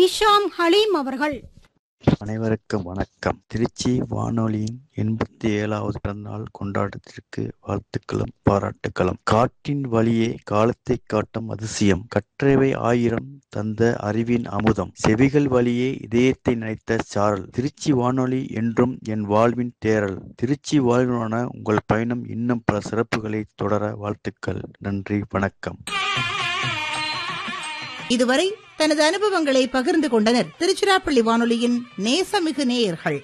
Hisham Haleem அவர்கள் அனைவருக்கும் வணக்கம் திருச்சி வானொலியின் எண்பத்தி ஏழாவது பிறந்தநாள் கொண்டாட்டத்திற்கு வாழ்த்துக்களும் பாராட்டுக்களும் காற்றின் வழியே காலத்தை காட்டும் அதிசயம் கற்றவை ஆயிரம் தந்த அறிவின் அமுதம் செவிகள் வழியே இதயத்தை நினைத்த சாரல் திருச்சி வானொலி என்றும் என் வாழ்வின் தேரல் திருச்சி வாழ்வான உங்கள் பயணம் இன்னும் பல சிறப்புகளை தொடர வாழ்த்துக்கள் நன்றி வணக்கம் இதுவரை தனது அனுபவங்களை பகிர்ந்து கொண்டனர் திருச்சிராப்பள்ளி வானொலியின் நேசமிகு நேயர்கள்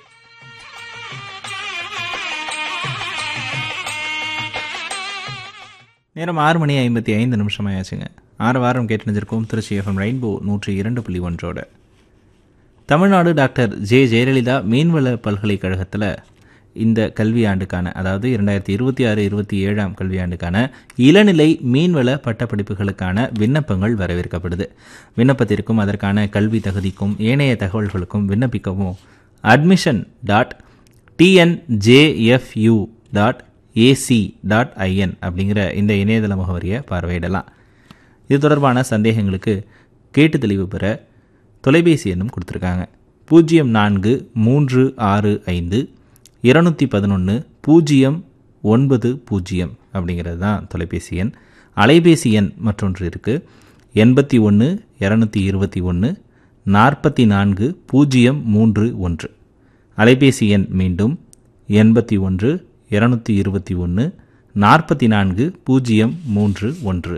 நேரம் ஆறு மணி ஐம்பத்தி ஐந்து நிமிஷம் ஆயாச்சுங்க ஆறு வாரம் கேட்டுருந்திருக்கோம் திருச்சி எஃப்எம் ரெயின்போ நூற்றி இரண்டு புள்ளி ஒன்றோட தமிழ்நாடு டாக்டர் ஜே ஜெயலலிதா மீன்வள பல்கலைக்கழகத்தில் இந்த கல்வியாண்டுக்கான அதாவது இரண்டாயிரத்தி இருபத்தி ஆறு இருபத்தி ஏழாம் கல்வியாண்டுக்கான இளநிலை மீன்வள பட்டப்படிப்புகளுக்கான விண்ணப்பங்கள் வரவேற்கப்படுது விண்ணப்பத்திற்கும் அதற்கான கல்வி தகுதிக்கும் ஏனைய தகவல்களுக்கும் விண்ணப்பிக்கவும் admission dot TNJFU dot AC dot IN அப்படிங்கிற இந்த இணையதள முகவரியை பார்வையிடலாம் இது தொடர்பான சந்தேகங்களுக்கு கேட்டு தெளிவு பெற தொலைபேசி எண்ணும் கொடுத்துருக்காங்க பூஜ்ஜியம் நான்கு மூன்று ஆறு ஐந்து இருநூற்றி பதினொன்று பூஜ்ஜியம் ஒன்பது பூஜ்ஜியம் அப்படிங்கிறது தான் தொலைபேசி எண் அலைபேசி எண் மற்றொன்று இருக்குது எண்பத்தி ஒன்று இரநூத்தி இருபத்தி ஒன்று நாற்பத்தி நான்கு பூஜ்ஜியம் மூன்று ஒன்று அலைபேசி எண் மீண்டும் எண்பத்தி ஒன்று இருநூத்தி இருபத்தி ஒன்று நாற்பத்தி நான்கு பூஜ்ஜியம் மூன்று ஒன்று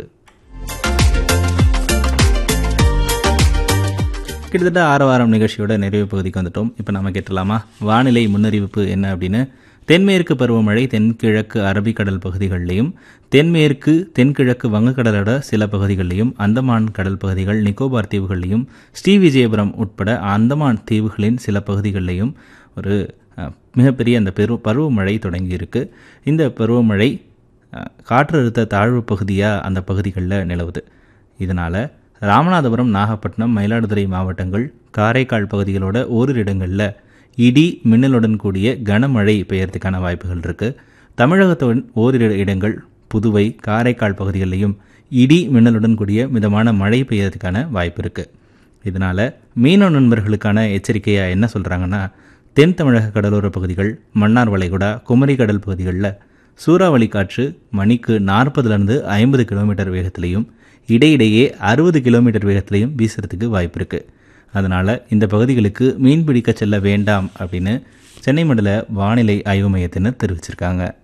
கிட்டத்தட்ட ஆறு வாரம் நிகழ்ச்சியோட நிறைவு பகுதிக்கு வந்துட்டோம் இப்போ நம்ம கேட்டலாமா வானிலை முன்னறிவிப்பு என்ன அப்படின்னு தென்மேற்கு பருவமழை தென்கிழக்கு அரபிக்கடல் பகுதிகளிலையும் தென்மேற்கு தென்கிழக்கு வங்கக்கடலோட சில பகுதிகளிலையும் அந்தமான் கடல் பகுதிகள் நிக்கோபார் தீவுகளிலையும் ஸ்ரீவிஜயபுரம் உட்பட அந்தமான் தீவுகளின் சில பகுதிகளிலையும் ஒரு அஹ், மிகப்பெரிய அந்த பெரு பருவமழை தொடங்கியிருக்கு இந்த பருவமழை அஹ், காற்றழுத்த தாழ்வு பகுதியாக அந்த பகுதிகளில் நிலவுது இதனால் ராமநாதபுரம் நாகப்பட்டினம் மயிலாடுதுறை மாவட்டங்கள் காரைக்கால் பகுதிகளோட ஓரிரு இடங்களில் இடி மின்னலுடன் கூடிய கனமழை பெய்யறதுக்கான வாய்ப்புகள் இருக்குது தமிழகத்துடன் ஓரிரு இடங்கள் புதுவை காரைக்கால் பகுதிகளிலையும் இடி மின்னலுடன் கூடிய மிதமான மழை பெய்யறதுக்கான வாய்ப்பு இருக்குது இதனால் மீனவ நண்பர்களுக்கான எச்சரிக்கையாக என்ன சொல்கிறாங்கன்னா தென் தமிழக கடலோர பகுதிகள் மன்னார் வளைகுடா குமரி கடல் பகுதிகளில் சூறாவளி காற்று மணிக்கு நாற்பதுலேருந்து ஐம்பது கிலோமீட்டர் வேகத்திலையும் இடையிடையே அறுபது கிலோமீட்டர் வேகத்திலையும் வீசுறதுக்கு வாய்ப்பு இருக்குது அதனால் இந்த பகுதிகளுக்கு மீன் பிடிக்க செல்ல வேண்டாம் அப்படின்னு சென்னை மண்டல வானிலை ஆய்வு மையத்தினர் தெரிவிச்சிருக்காங்க